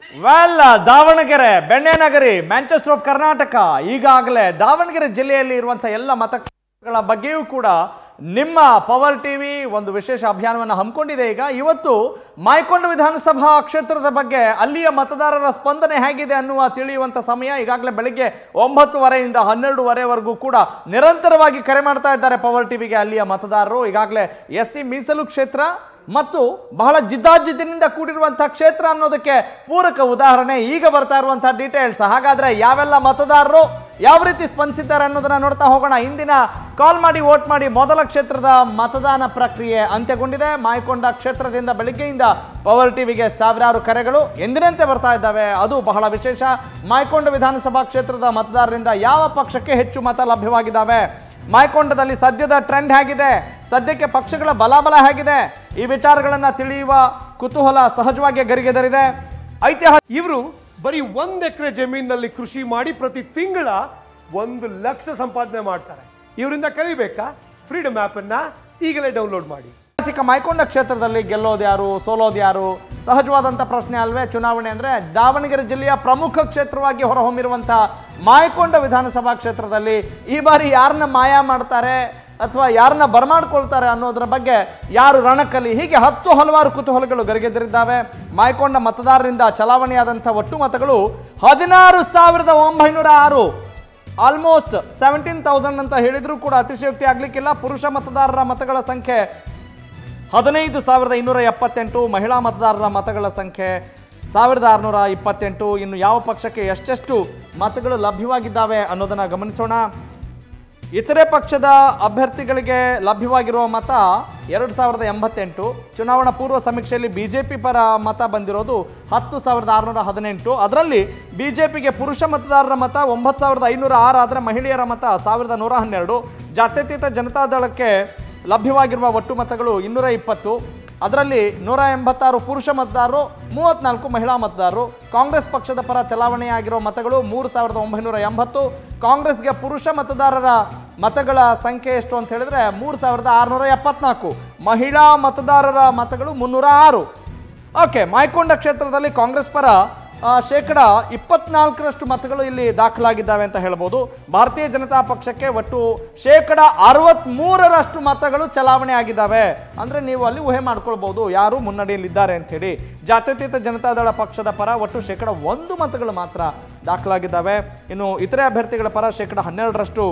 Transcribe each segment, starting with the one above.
well Davangere ಬೆಣ್ಣೆನಗರಿ Manchester of Karnataka ಈಗಾಗಲೇ ದಾವಣಗೆರೆ ಜಿಲ್ಲೆಯಲ್ಲಿ ಇರುವಂತಹ ಎಲ್ಲ ಮತಕ್ಷೇತ್ರಗಳ ಬಗ್ಗೆಯೂ ಕೂಡ ನಿಮ್ಮ ಪವರ್ ಟಿವಿ ಒಂದು ವಿಶೇಷ ಅಭಿಯಾನವನ್ನು ಹಮ್ಮಿಕೊಂಡಿದೆ ಈಗ ಇವತ್ತು ಮಾಯ್ಕೊಂಡ ವಿಧಾನಸಭಾ ಕ್ಷೇತ್ರದ ಬಗ್ಗೆ ಅಲ್ಲಿಯ ಮತದಾರರ ಸ್ಪಂದನೆ ಹೇಗಿದೆ ಅನ್ನುವ ತಿಳಿಯುವಂತ ಸಮಯ ಈಗಾಗಲೇ ಬೆಳಿಗ್ಗೆ ಒಂಬತ್ತುವರೆಯಿಂದ ಹನ್ನೆರಡುವರೆವರೆಗೂ ಕೂಡ ನಿರಂತರವಾಗಿ ಕರೆ ಮಾಡ್ತಾ ಇದ್ದಾರೆ ಪವರ್ ಟಿವಿಗೆ ಅಲ್ಲಿಯ ಮತದಾರರು ಈಗಾಗಲೇ ಎಸ್ ಸಿ ಮೀಸಲು ಕ್ಷೇತ್ರ ಮತ್ತು ಬಹಳ ಜಿದ್ದಾಜಿದ್ದಿನಿಂದ ಕೂಡಿರುವಂತಹ ಕ್ಷೇತ್ರ ಅನ್ನೋದಕ್ಕೆ ಪೂರಕ ಉದಾಹರಣೆ ಈಗ ಬರ್ತಾ ಇರುವಂತಹ ಡೀಟೇಲ್ಸ್ ಹಾಗಾದ್ರೆ ಯಾವೆಲ್ಲ ಮತದಾರರು ಯಾವ ರೀತಿ ಸ್ಪಂದಿಸಿದ್ದಾರೆ ಅನ್ನೋದನ್ನ ನೋಡ್ತಾ ಹೋಗೋಣ ಇಂದಿನ ಕಾಲ್ ಮಾಡಿ ವೋಟ್ ಮಾಡಿ ಮೊದಲ ಕ್ಷೇತ್ರದ ಮತದಾನ ಪ್ರಕ್ರಿಯೆ ಅಂತ್ಯಗೊಂಡಿದೆ ಮಾಯಕೊಂಡ ಕ್ಷೇತ್ರದಿಂದ ಬೆಳಿಗ್ಗೆಯಿಂದ ಪವರ್ ಟಿವಿಗೆ ಸಾವಿರಾರು ಕರೆಗಳು ಎಂದಿನಂತೆ ಬರ್ತಾ ಇದ್ದಾವೆ ಅದು ಬಹಳ ವಿಶೇಷ ಮಾಯಕೊಂಡ ವಿಧಾನಸಭಾ ಕ್ಷೇತ್ರದ ಮತದಾರರಿಂದ ಯಾವ ಪಕ್ಷಕ್ಕೆ ಹೆಚ್ಚು ಮತ ಲಭ್ಯವಾಗಿದ್ದಾವೆ ಮಾಯಕೊಂಡದಲ್ಲಿ ಸದ್ಯದ ಟ್ರೆಂಡ್ ಹೇಗಿದೆ ಸದ್ಯಕ್ಕೆ ಪಕ್ಷಗಳ ಬಲಾಬಲ ಹೇಗಿದೆ ಈ ವಿಚಾರಗಳನ್ನ ತಿಳಿಯುವ ಕುತೂಹಲ ಸಹಜವಾಗಿ ಗರಿಗೆದರಿದೆ ಐತಿಹಾಸಿಕ ಇವರು ಬರೀ ಒಂದ್ ಎಕರೆ ಜಮೀನಿನಲ್ಲಿ ಕೃಷಿ ಮಾಡಿ ಪ್ರತಿ ತಿಂಗಳ ಒಂದು ಲಕ್ಷ ಸಂಪಾದನೆ ಮಾಡ್ತಾರೆ ಇವರಿಂದ ಕಲಿಬೇಕಾ ಫ್ರೀಡಮ್ ಆಪ್ ಅನ್ನ ಈಗಲೇ ಡೌನ್ಲೋಡ್ ಮಾಡಿ ಮೈಕೊಂಡ ಕ್ಷೇತ್ರದಲ್ಲಿ ಗೆಲ್ಲೋದು ಯಾರು ಸೋಲೋದು ಯಾರು ಸಹಜವಾದಂಥ ಪ್ರಶ್ನೆ ಅಲ್ವೇ ಚುನಾವಣೆ ಅಂದ್ರೆ ದಾವಣಗೆರೆ ಜಿಲ್ಲೆಯ ಪ್ರಮುಖ ಕ್ಷೇತ್ರವಾಗಿ ಹೊರಹೊಮ್ಮಿರುವಂತಹ ಮಾಯಕೊಂಡ ವಿಧಾನಸಭಾ ಕ್ಷೇತ್ರದಲ್ಲಿ ಈ ಬಾರಿ ಯಾರನ್ನ ಮಾಯ ಮಾಡ್ತಾರೆ ಅಥವಾ ಯಾರನ್ನ ಬರಮಾಡ್ಕೊಳ್ತಾರೆ ಅನ್ನೋದ್ರ ಬಗ್ಗೆ ಯಾರು ರಣಕಲಿ ಹೀಗೆ ಹತ್ತು ಹಲವಾರು ಕುತೂಹಲಗಳು ಗರಿಗೆದರಿದ್ದಾವೆ ಮಾಯಕೊಂಡ ಮತದಾರರಿಂದ ಚಲಾವಣೆಯಾದಂಥ ಒಟ್ಟು ಮತಗಳು ಹದಿನಾರು ಸಾವಿರದ ಒಂಬೈನೂರ ಆರು ಆಲ್ಮೋಸ್ಟ್ ಸೆವೆಂಟೀನ್ ತೌಸಂಡ್ ಅಂತ ಹೇಳಿದ್ರು ಕೂಡ ಅತಿಶಯೋಕ್ತಿ ಆಗ್ಲಿಕ್ಕಿಲ್ಲ ಪುರುಷ ಮತದಾರರ ಮತಗಳ ಸಂಖ್ಯೆ ಹದಿನೈದು ಸಾವಿರದ ಇನ್ನೂರ ಎಪ್ಪತ್ತೆಂಟು ಮಹಿಳಾ ಮತದಾರರ ಮತಗಳ ಸಂಖ್ಯೆ ಸಾವಿರದ ಆರುನೂರ ಇಪ್ಪತ್ತೆಂಟು ಇನ್ನು ಯಾವ ಪಕ್ಷಕ್ಕೆ ಎಷ್ಟೆಷ್ಟು ಮತಗಳು ಲಭ್ಯವಾಗಿದ್ದಾವೆ ಅನ್ನೋದನ್ನು ಗಮನಿಸೋಣ ಇತರೆ ಪಕ್ಷದ ಅಭ್ಯರ್ಥಿಗಳಿಗೆ ಲಭ್ಯವಾಗಿರುವ ಮತ ಎರಡು ಸಾವಿರದ ಎಂಬತ್ತೆಂಟು ಚುನಾವಣಾ ಪೂರ್ವ ಸಮೀಕ್ಷೆಯಲ್ಲಿ ಬಿಜೆಪಿ ಪರ ಮತ ಬಂದಿರೋದು ಹತ್ತು ಸಾವಿರದ ಆರುನೂರ ಹದಿನೆಂಟು ಅದರಲ್ಲಿ ಬಿಜೆಪಿಗೆ ಪುರುಷ ಮತದಾರರ ಮತ ಒಂಬತ್ತು ಸಾವಿರದ ಐನೂರ ಆರು ಆದರೆ ಮಹಿಳೆಯರ ಮತ ಸಾವಿರದ ನೂರ ಹನ್ನೆರಡು ಜಾತ್ಯತೀತ ಜನತಾದಳಕ್ಕೆ ಲಭ್ಯವಾಗಿರುವ ಒಟ್ಟು ಮತಗಳು ಇನ್ನೂರ ಇಪ್ಪತ್ತು ಅದರಲ್ಲಿ ನೂರ ಎಂಬತ್ತಾರು ಪುರುಷ ಮತದಾರರು ಮೂವತ್ನಾಲ್ಕು ಮಹಿಳಾ ಮತದಾರರು ಕಾಂಗ್ರೆಸ್ ಪಕ್ಷದ ಪರ ಚಲಾವಣೆಯಾಗಿರುವ ಮತಗಳು ಮೂರು ಸಾವಿರದ ಒಂಬೈನೂರ ಎಂಬತ್ತು ಕಾಂಗ್ರೆಸ್ಗೆ ಪುರುಷ ಮತದಾರರ ಮತಗಳ ಸಂಖ್ಯೆ ಎಷ್ಟು ಅಂತ ಹೇಳಿದ್ರೆ ಮೂರು ಸಾವಿರದ ಆರುನೂರ ಎಪ್ಪತ್ನಾಲ್ಕು ಮಹಿಳಾ ಮತದಾರರ ಮತಗಳು ಮುನ್ನೂರ ಆರು ಓಕೆ ಮಾಯ್ಕೊಂಡ ಕ್ಷೇತ್ರದಲ್ಲಿ ಕಾಂಗ್ರೆಸ್ ಪರ ಆ, ಶೇಕಡ ಇಪ್ಪತ್ನಾಲ್ಕರಷ್ಟು ಮತಗಳು ಇಲ್ಲಿ ದಾಖಲಾಗಿದ್ದಾವೆ ಅಂತ ಹೇಳ್ಬೋದು ಭಾರತೀಯ ಜನತಾ ಪಕ್ಷಕ್ಕೆ ಒಟ್ಟು ಶೇಕಡ ಅರವತ್ಮೂರರಷ್ಟು ಮತಗಳು ಚಲಾವಣೆ ಆಗಿದ್ದಾವೆ ಅಂದ್ರೆ ನೀವು ಅಲ್ಲಿ ಊಹೆ ಮಾಡ್ಕೊಳ್ಬಹುದು ಯಾರು ಮುನ್ನಡೆಯಲ್ಲಿದ್ದಾರೆ ಅಂತ ಹೇಳಿ ಜಾತ್ಯತೀತ ಜನತಾದಳ ಪಕ್ಷದ ಪರ ಒಟ್ಟು ಶೇಕಡ ಒಂದು ಮತಗಳು ಮಾತ್ರ ದಾಖಲಾಗಿದ್ದಾವೆ ಇನ್ನು ಇತರೆ ಅಭ್ಯರ್ಥಿಗಳ ಪರ ಶೇಕಡ ಹನ್ನೆರಡರಷ್ಟು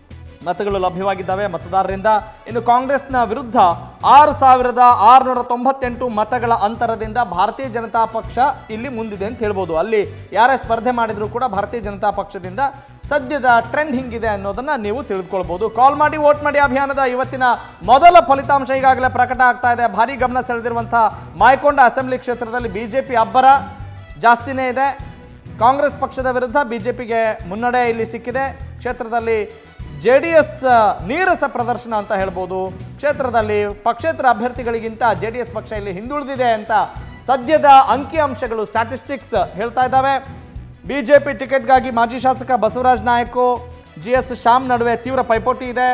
ಮತಗಳು ಲಭ್ಯವಾಗಿದ್ದಾವೆ ಮತದಾರರಿಂದ ಇನ್ನು ಕಾಂಗ್ರೆಸ್ನ ವಿರುದ್ಧ ಆರು ಸಾವಿರದ ಆರುನೂರ ತೊಂಬತ್ತೆಂಟು ಮತಗಳ ಅಂತರದಿಂದ ಭಾರತೀಯ ಜನತಾ ಪಕ್ಷ ಇಲ್ಲಿ ಮುಂದಿದೆ ಅಂತ ಹೇಳ್ಬೋದು ಅಲ್ಲಿ ಯಾರೇ ಸ್ಪರ್ಧೆ ಮಾಡಿದ್ರು ಕೂಡ ಭಾರತೀಯ ಜನತಾ ಪಕ್ಷದಿಂದ ಸದ್ಯದ ಟ್ರೆಂಡ್ ಹಿಂಗಿದೆ ಅನ್ನೋದನ್ನ ನೀವು ತಿಳಿದುಕೊಳ್ಬಹುದು ಕಾಲ್ ಮಾಡಿ ವೋಟ್ ಮಾಡಿ ಅಭಿಯಾನದ ಇವತ್ತಿನ ಮೊದಲ ಫಲಿತಾಂಶ ಈಗಾಗಲೇ ಪ್ರಕಟ ಆಗ್ತಾ ಇದೆ ಭಾರಿ ಗಮನ ಸೆಳೆದಿರುವಂತಹ ಮಾಯಕೊಂಡ ಅಸೆಂಬ್ಲಿ ಕ್ಷೇತ್ರದಲ್ಲಿ ಬಿಜೆಪಿ ಅಬ್ಬರ ಜಾಸ್ತಿನೇ ಇದೆ ಕಾಂಗ್ರೆಸ್ ಪಕ್ಷದ ವಿರುದ್ಧ ಬಿಜೆಪಿಗೆ ಮುನ್ನಡೆ ಇಲ್ಲಿ ಸಿಕ್ಕಿದೆ ಕ್ಷೇತ್ರದಲ್ಲಿ ಜೆ ಡಿ ಎಸ್ ನೀರಸ ಪ್ರದರ್ಶನ ಅಂತ ಹೇಳ್ಬೋದು ಕ್ಷೇತ್ರದಲ್ಲಿ ಪಕ್ಷೇತರ ಅಭ್ಯರ್ಥಿಗಳಿಗಿಂತ ಜೆ ಡಿ ಎಸ್ ಪಕ್ಷ ಇಲ್ಲಿ ಹಿಂದುಳಿದಿದೆ ಅಂತ ಸದ್ಯದ ಅಂಕಿಅಂಶಗಳು ಸ್ಟ್ಯಾಟಿಸ್ಟಿಕ್ಸ್ ಹೇಳ್ತಾ ಇದ್ದಾವೆ ಬಿಜೆಪಿ ಟಿಕೆಟ್ಗಾಗಿ ಮಾಜಿ ಶಾಸಕ ಬಸವರಾಜ್ ನಾಯ್ಕು ಜಿ ಎಸ್ ಶ್ಯಾಮ್ ನಡುವೆ ತೀವ್ರ ಪೈಪೋಟಿ ಇದೆ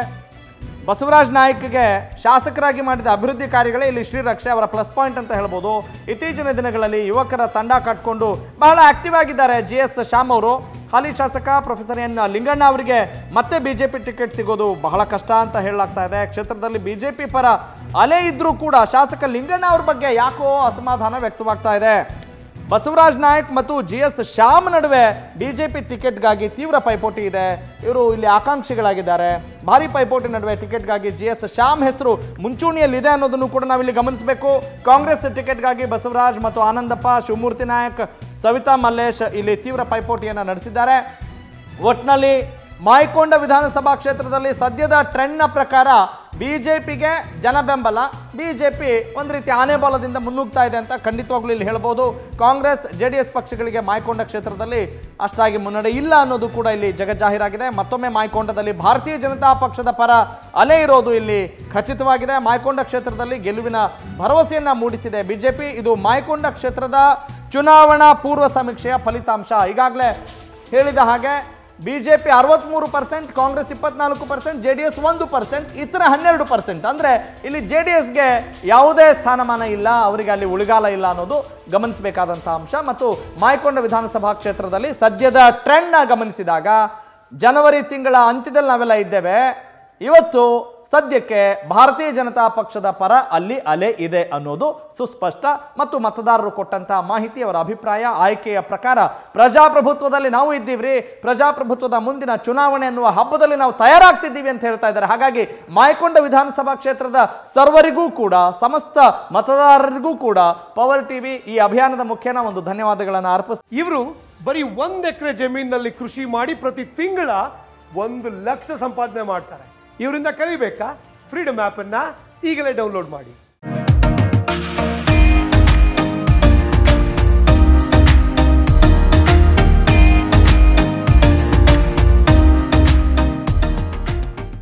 ಬಸವರಾಜ್ ನಾಯ್ಕ್ಗೆ ಶಾಸಕರಾಗಿ ಮಾಡಿದ ಅಭಿವೃದ್ಧಿ ಕಾರ್ಯಗಳೇ ಇಲ್ಲಿ ಶ್ರೀರಕ್ಷೆ ಅವರ ಪ್ಲಸ್ ಪಾಯಿಂಟ್ ಅಂತ ಹೇಳ್ಬೋದು ಇತ್ತೀಚಿನ ದಿನಗಳಲ್ಲಿ ಯುವಕರ ತಂಡ ಕಟ್ಕೊಂಡು ಬಹಳ ಆಕ್ಟಿವ್ ಆಗಿದ್ದಾರೆ ಜಿ ಎಸ್ ಶ್ಯಾಮ್ ಅವರು ಹಾಲಿ ಶಾಸಕ ಪ್ರೊಫೆಸರ್ ಎನ್ ಲಿಂಗಣ್ಣ ಅವರಿಗೆ ಮತ್ತೆ ಬಿಜೆಪಿ ಟಿಕೆಟ್ ಸಿಗೋದು ಬಹಳ ಕಷ್ಟ ಅಂತ ಹೇಳಲಾಗ್ತಾ ಇದೆ ಕ್ಷೇತ್ರದಲ್ಲಿ ಬಿಜೆಪಿ ಪರ ಅಲೆ ಇದ್ರೂ ಕೂಡ ಶಾಸಕ ಲಿಂಗಣ್ಣ ಅವ್ರ ಬಗ್ಗೆ ಯಾಕೋ ಅಸಮಾಧಾನ ವ್ಯಕ್ತವಾಗ್ತಾ ಇದೆ ಬಸವರಾಜ್ ನಾಯಕ್ ಮತ್ತು ಜಿ ಎಸ್ ಶ್ಯಾಮ್ ನಡುವೆ ಬಿಜೆಪಿ ಟಿಕೆಟ್ಗಾಗಿ ತೀವ್ರ ಪೈಪೋಟಿ ಇದೆ ಇವರು ಇಲ್ಲಿ ಆಕಾಂಕ್ಷಿಗಳಾಗಿದ್ದಾರೆ ಭಾರಿ ಪೈಪೋಟಿ ನಡುವೆ ಟಿಕೆಟ್ಗಾಗಿ ಜಿ ಎಸ್ ಶ್ಯಾಮ್ ಹೆಸರು ಮುಂಚೂಣಿಯಲ್ಲಿದೆ ಅನ್ನೋದನ್ನು ಕೂಡ ನಾವಿಲ್ಲಿ ಗಮನಿಸಬೇಕು ಕಾಂಗ್ರೆಸ್ ಟಿಕೆಟ್ಗಾಗಿ ಬಸವರಾಜ್ ಮತ್ತು ಆನಂದಪ್ಪ ಶಿವಮೂರ್ತಿ ನಾಯಕ್ ಸವಿತಾ ಮಲ್ಲೇಶ್ ಇಲ್ಲಿ ತೀವ್ರ ಪೈಪೋಟಿಯನ್ನು ನಡೆಸಿದ್ದಾರೆ ಒಟ್ನಲ್ಲಿ ಮಾಯ್ಕೊಂಡ ವಿಧಾನಸಭಾ ಕ್ಷೇತ್ರದಲ್ಲಿ ಸದ್ಯದ ಟ್ರೆಂಡ್ನ ಪ್ರಕಾರ ಬಿಜೆಪಿಗೆ ಜನ ಬೆಂಬಲ ಬಿಜೆಪಿ ಒಂದು ರೀತಿ ಆನೆ ಬಲದಿಂದ ಮುನ್ನುಗ್ತಾ ಇದೆ ಅಂತ ಖಂಡಿತವಾಗ್ಲೂ ಇಲ್ಲಿ ಹೇಳ್ಬೋದು ಕಾಂಗ್ರೆಸ್ ಜೆ ಡಿ ಎಸ್ ಪಕ್ಷಗಳಿಗೆ ಮಾಯ್ಕೊಂಡ ಕ್ಷೇತ್ರದಲ್ಲಿ ಅಷ್ಟಾಗಿ ಮುನ್ನಡೆ ಇಲ್ಲ ಅನ್ನೋದು ಕೂಡ ಇಲ್ಲಿ ಜಗಜ್ಜಾಹೀರಾಗಿದೆ ಮತ್ತೊಮ್ಮೆ ಮಾಯ್ಕೊಂಡದಲ್ಲಿ ಭಾರತೀಯ ಜನತಾ ಪಕ್ಷದ ಪರ ಅಲೆ ಇರೋದು ಇಲ್ಲಿ ಖಚಿತವಾಗಿದೆ ಮಾಯ್ಕೊಂಡ ಕ್ಷೇತ್ರದಲ್ಲಿ ಗೆಲುವಿನ ಭರವಸೆಯನ್ನ ಮೂಡಿಸಿದೆ ಬಿಜೆಪಿ ಇದು ಮಾಯ್ಕೊಂಡ ಕ್ಷೇತ್ರದ ಚುನಾವಣಾ ಪೂರ್ವ ಸಮೀಕ್ಷೆಯ ಫಲಿತಾಂಶ ಈಗಾಗಲೇ ಹೇಳಿದ ಹಾಗೆ ಬಿಜೆಪಿ ಅರವತ್ಮೂರು ಪರ್ಸೆಂಟ್ ಕಾಂಗ್ರೆಸ್ ಇಪ್ಪತ್ನಾಲ್ಕು ಪರ್ಸೆಂಟ್ ಜೆ ಡಿ ಎಸ್ ಒಂದು ಪರ್ಸೆಂಟ್ ಇತರ ಹನ್ನೆರಡು ಪರ್ಸೆಂಟ್ ಅಂದ್ರೆ ಇಲ್ಲಿ ಜೆ ಡಿ ಎಸ್ಗೆ ಯಾವುದೇ ಸ್ಥಾನಮಾನ ಇಲ್ಲ ಅವರಿಗೆ ಅಲ್ಲಿ ಉಳಿಗಾಲ ಇಲ್ಲ ಅನ್ನೋದು ಗಮನಿಸಬೇಕಾದಂಥ ಅಂಶ ಮತ್ತು ಮಾಯಕೊಂಡ ವಿಧಾನಸಭಾ ಕ್ಷೇತ್ರದಲ್ಲಿ ಸದ್ಯದ ಟ್ರೆಂಡ್ನ ಗಮನಿಸಿದಾಗ ಜನವರಿ ತಿಂಗಳ ಅಂತ್ಯದಲ್ಲಿ ನಾವೆಲ್ಲ ಇದ್ದೇವೆ ಇವತ್ತು ಸದ್ಯಕ್ಕೆ ಭಾರತೀಯ ಜನತಾ ಪಕ್ಷದ ಪರ ಅಲ್ಲಿ ಅಲೆ ಇದೆ ಅನ್ನೋದು ಸುಸ್ಪಷ್ಟ ಮತ್ತು ಮತದಾರರು ಕೊಟ್ಟಂತಹ ಮಾಹಿತಿ ಅವರ ಅಭಿಪ್ರಾಯ ಆಯ್ಕೆಯ ಪ್ರಕಾರ ಪ್ರಜಾಪ್ರಭುತ್ವದಲ್ಲಿ ನಾವು ಇದ್ದೀವ್ರಿ ಪ್ರಜಾಪ್ರಭುತ್ವದ ಮುಂದಿನ ಚುನಾವಣೆ ಅನ್ನುವ ಹಬ್ಬದಲ್ಲಿ ನಾವು ತಯಾರಾಗ್ತಿದ್ದೀವಿ ಅಂತ ಹೇಳ್ತಾ ಇದ್ದಾರೆ ಹಾಗಾಗಿ ಮಾಯಕೊಂಡ ವಿಧಾನಸಭಾ ಕ್ಷೇತ್ರದ ಸರ್ವರಿಗೂ ಕೂಡ ಸಮಸ್ತ ಮತದಾರರಿಗೂ ಕೂಡ ಪವರ್ ಟಿವಿ ಈ ಅಭಿಯಾನದ ಮುಖೇನ ಒಂದು ಧನ್ಯವಾದಗಳನ್ನು ಅರ್ಪಿಸ್ ಇವರು ಬರೀ ಒಂದ್ ಎಕರೆ ಜಮೀನಿನಲ್ಲಿ ಕೃಷಿ ಮಾಡಿ ಪ್ರತಿ ತಿಂಗಳ ಒಂದು ಲಕ್ಷ ಸಂಪಾದನೆ ಮಾಡ್ತಾರೆ ಇವರಿಂದ ಕಲಿಬೇಕಾ ಫ್ರೀಡಮ್ ಆ್ಯಪನ್ನು ಈಗಲೇ ಡೌನ್ಲೋಡ್ ಮಾಡಿ